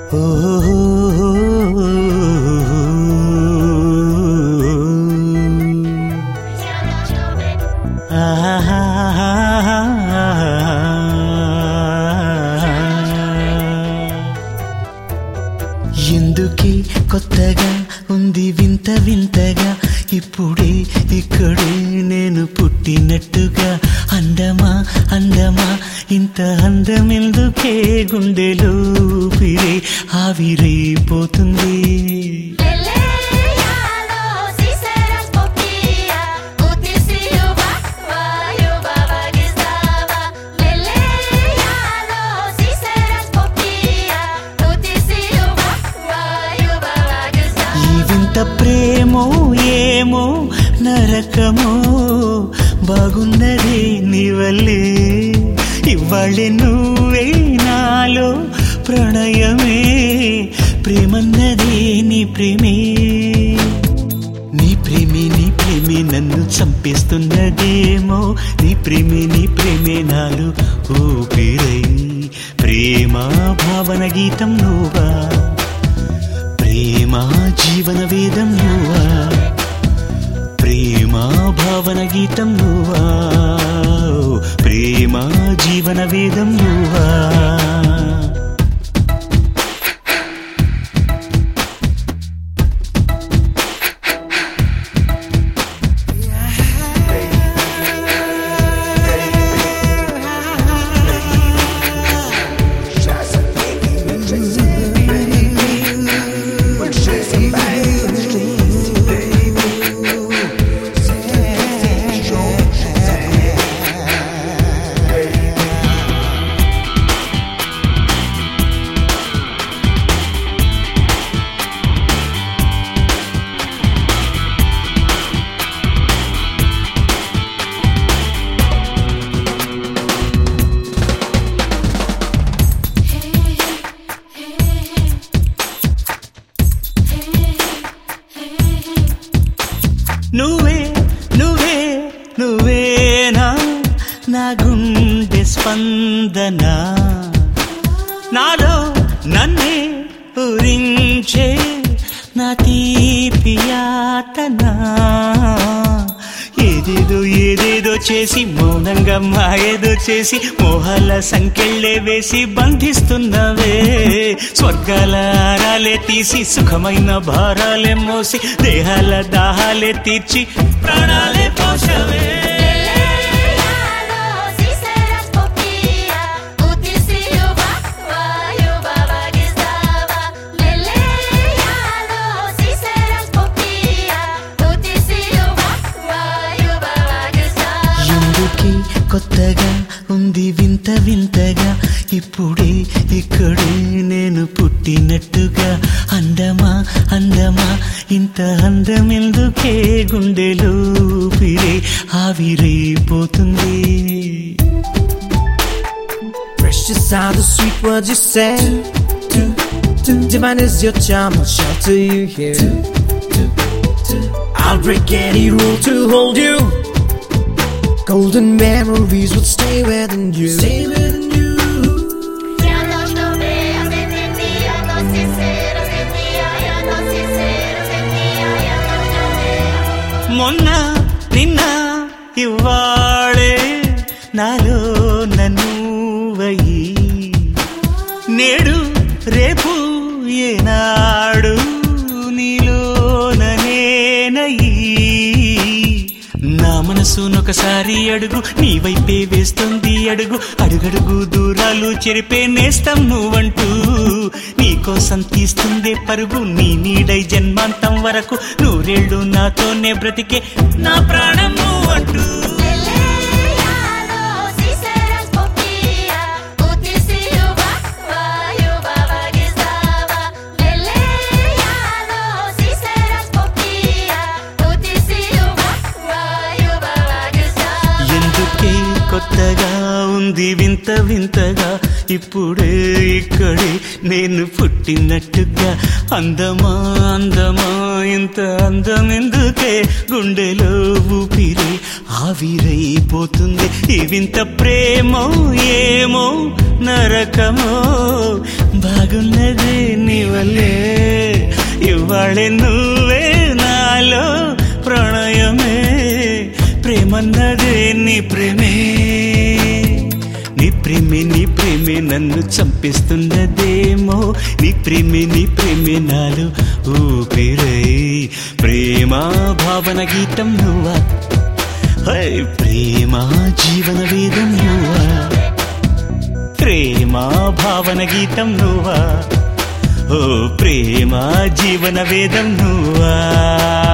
ఎందుకే కొత్తగా ఉంది వింత వింతగా ఇప్పుడే ఇక్కడే నేను పుట్టినట్టుగా అందమా అందమా ఇంత అందమెందుకే గుండెలో ఊపిరే ఆవిరైపోతుంది Lelealo, si serás popia, utisiuba, vayuba bagistava. Lelealo, si serás popia, utisiuba, vayuba bagistava. ఈ వింత ప్రేమో ఏమో నరకమో బాగున్నదే నీ వల్లే ఇవాళే నువ్వే నాలో ప్రణయమే ప్రేమన్నదే నీ ప్రేమే నీ ప్రేమే నీ ప్రేమే నన్ను చంపేస్తున్నదేమో నీ ప్రేమే నీ ప్రేమే నాలు ఊపిరై ప్రేమ భావన గీతం నువ్వా ప్రేమ జీవన వేదం నువ్వా ప్రేమ భావన గీతం నువ్వా ప్రేమ జీవన వేదం నువ్వా నువ్వే నువ్వే నువ్వేనా నా గుండె స్పందన నాలో నన్నే పూరించే నా తీపి యాతన ఏదేదో ఏదేదో చేసి మౌనంగా మాయేదో చేసి మోహాల సంకెళ్ళే వేసి బంధిస్తున్నవే స్వర్గాల ఆరాలే తీసి సుఖమైన భారాలే మోసి దేహాల దాహాలే తీర్చి ప్రాణాలే పోషవే Lelealo, si serás popia, utisiuba, vayuba bagistava. Lelealo, si serás popia, utisiuba, vayuba bagistava. ఎందుకే కొత్తగా ఉంది వింత వింతగా ఇప్పుడే ఇక్కడే నేను పుట్టినట్టుగా అందమా అందమా ఇంత అందమెందుకే గుండెలో ఊపిరే ఆవిరైపోతుంది Precious are the sweet words you say. Divine is your charm, I'll shelter you here. I'll break any rule to hold you. Golden memories will stay within you. Stay within you. Ya no tomé, hace sentía, no sincero, sentía, ya no sincero, sentía, ya no tomé. మొన్న నిన్న ఇవాళే నాలో నన్నువయి నేడు రేపు ఏనాడు నీలోననేనయి నా మనసునొకసారి అడుగు నీ వైపే వేస్తుంది అడుగు అడుగడుగు దూరాలు చెరిపే నేస్తం నువ్వంటూ నీకోసం తీస్తుందే పరుగు నీ నీడై జన్మాంతం వరకు నూరేళ్ళు నాతోనే బ్రతికే నా ప్రాణం నువ్వంటూ Lelealo, si serás popia, utisiuba, vayuba bagistava. Lelealo, si serás popia, utisiuba, vayuba bagistava. ఎందుకే కొత్తగా ఉంది వింత వింతగా ఇప్పుడే ఇక్కడే నేను పుట్టినట్టుగా అందమా అందమా ఇంత అందం ఎందుకే గుండెలో ఊపిరి ఆవిరైపోతుంది ఈ వింత ప్రేమో ఏమో నరకమో బాగున్నదే నీ వల్లే ఇవాళే నువ్వే నాలో ప్రణయమే ప్రేమన్నదే నీ ప్రేమే నీ ప్రేమే నీ ప్రేమే నన్ను చంపిస్తున్నదేమో నీ ప్రేమే నీ ప్రేమే నాలో ఊపిరై ప్రేమ భావన గీతం నువ్వా హై ప్రేమ జీవన వేదం నువ్వా ప్రేమ భావన గీతం నువ్వా ఓ ప్రేమ జీవన వేదం నువ్వా